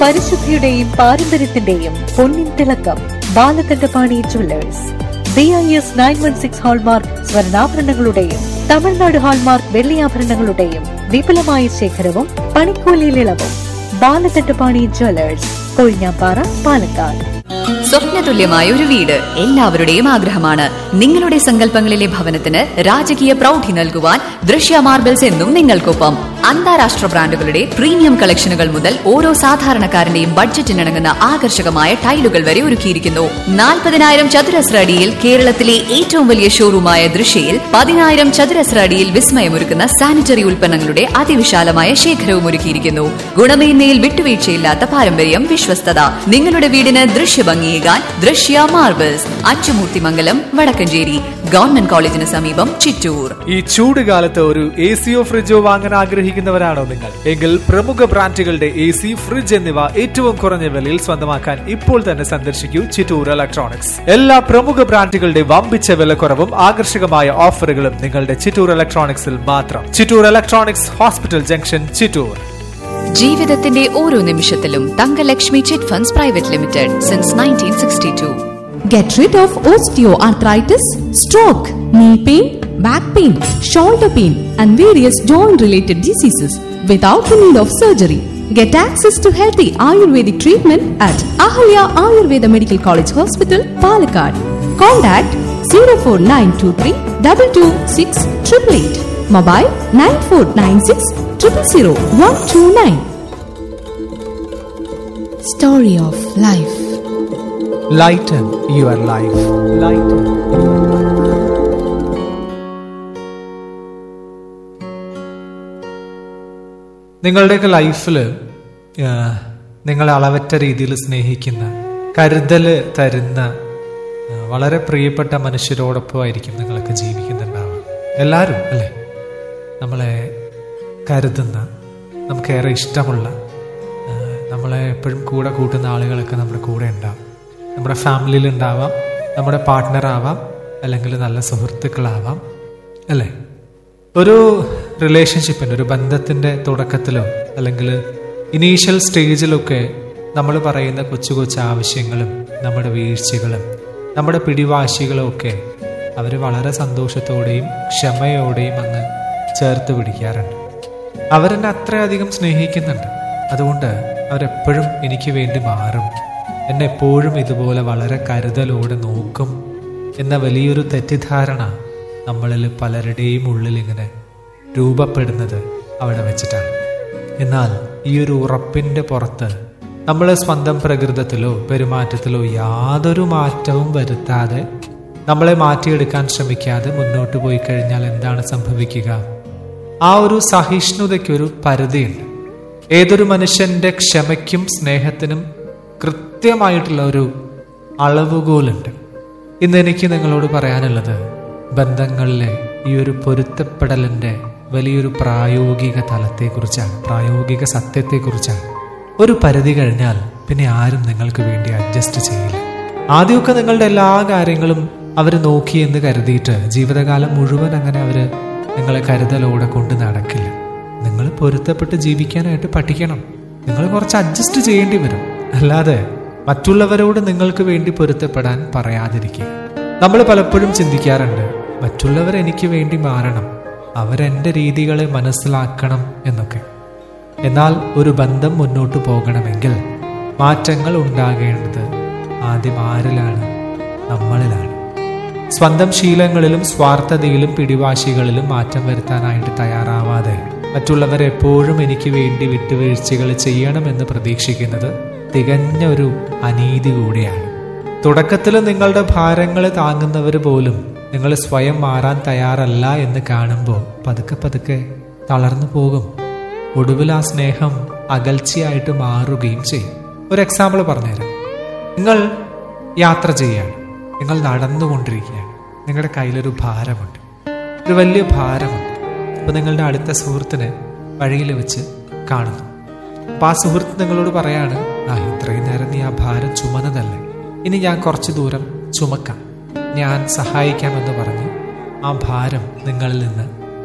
പരിശുദ്ധിയുടെയും പാരമ്പര്യത്തിന്റെയും പൊന്നിൻ തിളക്കം Balakandapani jewellers B I S nine one six hallmark Tamil Nadu തമിഴ്നാട് ഹാൾമാർക്ക് വെള്ളിയാഭരണങ്ങളുടെയും വിപുലമായ ശേഖരവും പണിക്കൂലിയിൽ ഇളവും ബാലകണ്ഠപാണി ജുവല്ലേഴ്സ് കൊഴിഞ്ഞാപ്പാറ പാലക്കാട് സ്വപ്നതുല്യമായ ഒരു വീട് എല്ലാവരുടെയും ആഗ്രഹമാണ് നിങ്ങളുടെ സങ്കല്പങ്ങളിലെ ഭവനത്തിന് രാജകീയ പ്രൗഢി നൽകുവാൻ ദൃശ്യ മാർബിൾസ് എന്നും നിങ്ങൾക്കൊപ്പം അന്താരാഷ്ട്ര ബ്രാൻഡുകളുടെ പ്രീമിയം കളക്ഷനുകൾ മുതൽ ഓരോ സാധാരണക്കാരന്റെയും ബഡ്ജറ്റിനിണങ്ങുന്ന ആകർഷകമായ ടൈലുകൾ വരെ ഒരുക്കിയിരിക്കുന്നു നാൽപ്പതിനായിരം ചതുരശ്ര അടിയിൽ കേരളത്തിലെ ഏറ്റവും വലിയ ഷോറൂമായ ദൃശ്യയിൽ പതിനായിരം ചതുരശ്ര അടിയിൽ വിസ്മയമൊരുക്കുന്ന സാനിറ്ററി ഉൽപ്പന്നങ്ങളുടെ അതിവിശാലമായ ശേഖരവും ഒരുക്കിയിരിക്കുന്നു ഗുണമേന്മയിൽ വിട്ടുവീഴ്ചയില്ലാത്ത പാരമ്പര്യം വിശ്വസ്തത നിങ്ങളുടെ വീടിന് ദൃശ്യഭംഗിയേകാൻ ദൃശ്യ മാർബിൾസ് അച്ചുമൂർത്തിമംഗലം വടക്കഞ്ചേരി ഗവൺമെന്റ് കോളേജിന് സമീപം ചിറ്റൂർ ഈ ചൂട് കാലത്ത് ഒരു എ സിയോ ഫ്രിഡ്ജോ വാങ്ങാൻ ആഗ്രഹിക്കുന്നവരാണോ നിങ്ങൾ എങ്കിൽ പ്രമുഖ ബ്രാൻഡുകളുടെ എ സി ഫ്രിഡ്ജ് എന്നിവ ഏറ്റവും കുറഞ്ഞ വിലയിൽ സ്വന്തമാക്കാൻ ഇപ്പോൾ തന്നെ സന്ദർശിക്കൂ ചിറ്റൂർ ഇലക്ട്രോണിക്സ് എല്ലാ പ്രമുഖ ബ്രാൻഡുകളുടെ വമ്പിച്ച വിലക്കുറവും ആകർഷകമായ ഓഫറുകളും നിങ്ങളുടെ ചിറ്റൂർ ഇലക്ട്രോണിക്സിൽ മാത്രം Chittur electronics hospital junction Chittur ജീവിതത്തിന്റെ ഓരോ നിമിഷത്തിലും Thankalakshmi chit funds private limited since nineteen sixty two Get rid of osteoarthritis, stroke, knee pain, back pain, shoulder pain, and various joint related diseases without the need of surgery. Get access to healthy Ayurvedic treatment at Ahalya Ayurveda Medical College Hospital, Palakkad. Contact 04923 226 888. Mobile 9496 000 129. Story of Life lighten your life lighten നിങ്ങളുടെയൊക്കെ ലൈഫിൽ നിങ്ങളെ അളവറ്റ രീതിയിൽ സ്നേഹിക്കുന്ന കരുതല് തരുന്ന ആ, വളരെ പ്രിയപ്പെട്ട മനുഷ്യരോടൊപ്പമായിരിക്കും നിങ്ങളൊക്കെ ജീവിക്കുന്നുണ്ടാവുക എല്ലാവരും അല്ലേ നമ്മളെ കരുതുന്ന നമുക്കേറെ ഇഷ്ടമുള്ള ആ, നമ്മളെ എപ്പോഴും കൂടെ കൂട്ടുന്ന ആളുകളൊക്കെ നമ്മുടെ കൂടെ ഉണ്ടാവും നമ്മുടെ ഫാമിലിയിൽ ഉണ്ടാവാം നമ്മുടെ പാർട്ട്ണറാവാം അല്ലെങ്കിൽ നല്ല സുഹൃത്തുക്കളാവാം അല്ലേ ഒരു റിലേഷൻഷിപ്പിൻ്റെ ഒരു ബന്ധത്തിൻ്റെ തുടക്കത്തിലോ അല്ലെങ്കിൽ ഇനീഷ്യൽ സ്റ്റേജിലൊക്കെ നമ്മൾ പറയുന്ന കൊച്ചു കൊച്ചു ആവശ്യങ്ങളും നമ്മുടെ വീഴ്ചകളും നമ്മുടെ പിടിവാശികളും ഒക്കെ അവർ വളരെ സന്തോഷത്തോടെയും ക്ഷമയോടെയും അങ്ങ് ചേർത്ത് പിടിക്കാറുണ്ട് അവരെന്നെ അത്രയധികം സ്നേഹിക്കുന്നുണ്ട് അതുകൊണ്ട് അവരെപ്പോഴും എനിക്ക് വേണ്ടി മാറും എന്നെ എപ്പോഴും ഇതുപോലെ വളരെ കരുതലോടെ നോക്കും എന്ന വലിയൊരു തെറ്റിദ്ധാരണ നമ്മളിൽ പലരുടെയും ഉള്ളിൽ ഇങ്ങനെ രൂപപ്പെടുന്നത് അവിടെ വെച്ചിട്ടാണ് എന്നാൽ ഈ ഒരു ഉറപ്പിൻ്റെ പുറത്ത് നമ്മൾ സ്വന്തം പ്രകൃതത്തിലോ പെരുമാറ്റത്തിലോ യാതൊരു മാറ്റവും വരുത്താതെ നമ്മളെ മാറ്റിയെടുക്കാൻ ശ്രമിക്കാതെ മുന്നോട്ട് പോയി കഴിഞ്ഞാൽ എന്താണ് സംഭവിക്കുക ആ ഒരു സഹിഷ്ണുതയ്ക്കൊരു പരിധിയുണ്ട് ഏതൊരു മനുഷ്യന്റെ ക്ഷമയ്ക്കും സ്നേഹത്തിനും കൃത്യമായിട്ടുള്ള ഒരു അളവുകോലുണ്ട് ഇന്ന് എനിക്ക് നിങ്ങളോട് പറയാനുള്ളത് ബന്ധങ്ങളിലെ ഈ ഒരു പൊരുത്തപ്പെടലിന്റെ വലിയൊരു പ്രായോഗിക തലത്തെക്കുറിച്ചാണ് പ്രായോഗിക സത്യത്തെക്കുറിച്ചാണ് ഒരു പരിധി കഴിഞ്ഞാൽ പിന്നെ ആരും നിങ്ങൾക്ക് വേണ്ടി അഡ്ജസ്റ്റ് ചെയ്യില്ല ആദ്യമൊക്കെ നിങ്ങളുടെ എല്ലാ കാര്യങ്ങളും അവർ നോക്കി എന്ന് കരുതിയിട്ട് ജീവിതകാലം മുഴുവൻ അങ്ങനെ അവർ നിങ്ങളെ കരുതലോടെ കൊണ്ട് നടക്കില്ല നിങ്ങൾ പൊരുത്തപ്പെട്ട് ജീവിക്കാനായിട്ട് പഠിക്കണം നിങ്ങൾ കുറച്ച് അഡ്ജസ്റ്റ് ചെയ്യേണ്ടി വരും അല്ലാതെ മറ്റുള്ളവരോട് നിങ്ങൾക്ക് വേണ്ടി പൊരുത്തപ്പെടാൻ പറയാതിരിക്കുക നമ്മൾ പലപ്പോഴും ചിന്തിക്കാറുണ്ട് മറ്റുള്ളവർ എനിക്ക് വേണ്ടി മാറണം അവരെൻ്റെ രീതികളെ മനസ്സിലാക്കണം എന്നൊക്കെ എന്നാൽ ഒരു ബന്ധം മുന്നോട്ട് പോകണമെങ്കിൽ മാറ്റങ്ങൾ ഉണ്ടാകേണ്ടത് ആദ്യം ആരിലാണ് നമ്മളിലാണ് സ്വന്തം ശീലങ്ങളിലും സ്വാർത്ഥതയിലും പിടിവാശികളിലും മാറ്റം വരുത്താനായിട്ട് തയ്യാറാവാതെ മറ്റുള്ളവർ എപ്പോഴും എനിക്ക് വേണ്ടി വിട്ടുവീഴ്ചകൾ ചെയ്യണമെന്ന് പ്രതീക്ഷിക്കുന്നത് തികഞ്ഞ ഒരു അനീതി കൂടിയാണ് തുടക്കത്തിൽ നിങ്ങളുടെ ഭാരങ്ങൾ താങ്ങുന്നവർ പോലും നിങ്ങൾ സ്വയം മാറാൻ തയ്യാറല്ല എന്ന് കാണുമ്പോൾ പതുക്കെ പതുക്കെ തളർന്നു പോകും ഒടുവിൽ ആ സ്നേഹം അകൽച്ചയായിട്ട് മാറുകയും ചെയ്യും ഒരു എക്സാമ്പിൾ പറഞ്ഞുതരാം നിങ്ങൾ യാത്ര ചെയ്യാണ് നിങ്ങൾ നടന്നുകൊണ്ടിരിക്കുകയാണ് നിങ്ങളുടെ കയ്യിലൊരു ഭാരമുണ്ട് ഒരു വലിയ ഭാരമുണ്ട് അപ്പോൾ നിങ്ങളുടെ അടുത്ത സുഹൃത്തിനെ വഴിയിൽ വെച്ച് കാണുന്നു അപ്പം ആ സുഹൃത്ത് നിങ്ങളോട് പറയാണ് ആ ഇത്രയും നേരം നീ ആ ഭാരം ചുമന്നതല്ലേ ഇനി ഞാൻ കുറച്ച് ദൂരം ചുമക്കാം ഞാൻ സഹായിക്കാമെന്ന് പറഞ്ഞ് ആ ഭാരം നിങ്ങളിൽ നിന്ന്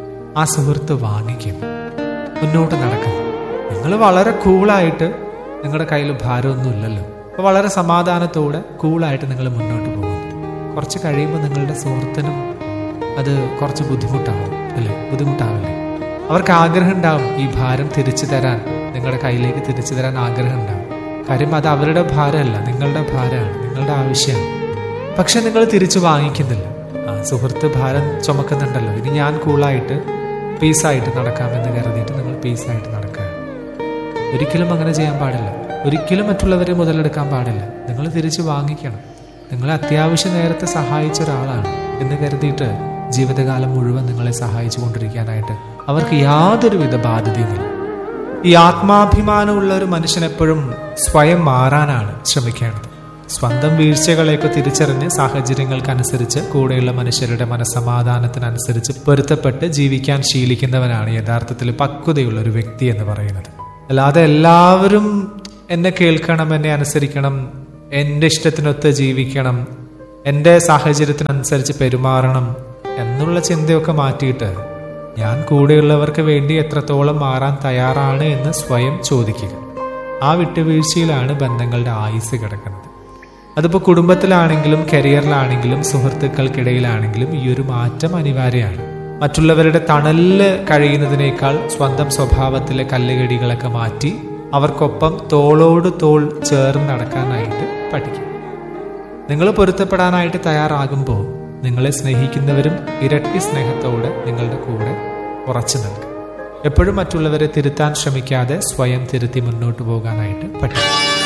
ആ സുഹൃത്ത് വാങ്ങിക്കും മുന്നോട്ട് നടക്കുന്നു നിങ്ങൾ വളരെ കൂളായിട്ട് നിങ്ങളുടെ കയ്യിൽ ഭാരമൊന്നും ഇല്ലല്ലോ അപ്പോൾ വളരെ സമാധാനത്തോടെ കൂളായിട്ട് നിങ്ങൾ മുന്നോട്ട് പോകും കുറച്ച് കഴിയുമ്പോൾ നിങ്ങളുടെ സുഹൃത്തിനും അത് കുറച്ച് ബുദ്ധിമുട്ടാവും അല്ലേ ബുദ്ധിമുട്ടാവില്ലേ അവർക്ക് ആഗ്രഹം ഉണ്ടാവും ഈ ഭാരം തിരിച്ചു തരാൻ നിങ്ങളുടെ കയ്യിലേക്ക് തിരിച്ചു തരാൻ ആഗ്രഹം ഉണ്ടാവും കാര്യം അത് അവരുടെ ഭാരമല്ല നിങ്ങളുടെ ഭാരമാണ് നിങ്ങളുടെ ആവശ്യമാണ് പക്ഷെ നിങ്ങൾ തിരിച്ചു വാങ്ങിക്കുന്നില്ല ആ സുഹൃത്ത് ഭാരം ചുമക്കുന്നുണ്ടല്ലോ ഇനി ഞാൻ കൂളായിട്ട് പീസായിട്ട് നടക്കാമെന്ന് കരുതിയിട്ട് നിങ്ങൾ പീസായിട്ട് നടക്കുക ഒരിക്കലും അങ്ങനെ ചെയ്യാൻ പാടില്ല ഒരിക്കലും മറ്റുള്ളവരെ മുതലെടുക്കാൻ പാടില്ല നിങ്ങൾ തിരിച്ചു വാങ്ങിക്കണം നിങ്ങളെ അത്യാവശ്യ നേരത്തെ സഹായിച്ച ഒരാളാണ് എന്ന് കരുതിയിട്ട് ജീവിതകാലം മുഴുവൻ നിങ്ങളെ സഹായിച്ചു കൊണ്ടിരിക്കാനായിട്ട് അവർക്ക് യാതൊരുവിധ ബാധ്യതയുമില്ല ഈ ആത്മാഭിമാനമുള്ള ഒരു മനുഷ്യൻ എപ്പോഴും സ്വയം മാറാനാണ് ശ്രമിക്കേണ്ടത് സ്വന്തം വീഴ്ചകളെയൊക്കെ തിരിച്ചറിഞ്ഞ് സാഹചര്യങ്ങൾക്കനുസരിച്ച് കൂടെയുള്ള മനുഷ്യരുടെ മനസ്സമാധാനത്തിനനുസരിച്ച് പൊരുത്തപ്പെട്ട് ജീവിക്കാൻ ശീലിക്കുന്നവനാണ് യഥാർത്ഥത്തിൽ പക്വതയുള്ള ഒരു വ്യക്തി എന്ന് പറയുന്നത് അല്ലാതെ എല്ലാവരും എന്നെ കേൾക്കണം എന്നെ അനുസരിക്കണം എൻ്റെ ഇഷ്ടത്തിനൊത്ത് ജീവിക്കണം എൻ്റെ സാഹചര്യത്തിനനുസരിച്ച് പെരുമാറണം എന്നുള്ള ചിന്തയൊക്കെ മാറ്റിയിട്ട് ഞാൻ കൂടെയുള്ളവർക്ക് വേണ്ടി എത്രത്തോളം മാറാൻ തയ്യാറാണ് എന്ന് സ്വയം ചോദിക്കുക ആ വിട്ടുവീഴ്ചയിലാണ് ബന്ധങ്ങളുടെ ആയുസ് കിടക്കുന്നത് അതിപ്പോൾ കുടുംബത്തിലാണെങ്കിലും കരിയറിലാണെങ്കിലും സുഹൃത്തുക്കൾക്കിടയിലാണെങ്കിലും ഈ ഒരു മാറ്റം അനിവാര്യമാണ് മറ്റുള്ളവരുടെ തണലില് കഴിയുന്നതിനേക്കാൾ സ്വന്തം സ്വഭാവത്തിലെ കല്ലുകടികളൊക്കെ മാറ്റി അവർക്കൊപ്പം തോളോട് തോൾ ചേർന്ന് നടക്കാനായിട്ട് പഠിക്കും നിങ്ങൾ പൊരുത്തപ്പെടാനായിട്ട് തയ്യാറാകുമ്പോൾ നിങ്ങളെ സ്നേഹിക്കുന്നവരും ഇരട്ടി സ്നേഹത്തോടെ നിങ്ങളുടെ കൂടെ ഉറച്ചു നിൽക്കും എപ്പോഴും മറ്റുള്ളവരെ തിരുത്താൻ ശ്രമിക്കാതെ സ്വയം തിരുത്തി മുന്നോട്ട് പോകാനായിട്ട് പഠിക്കും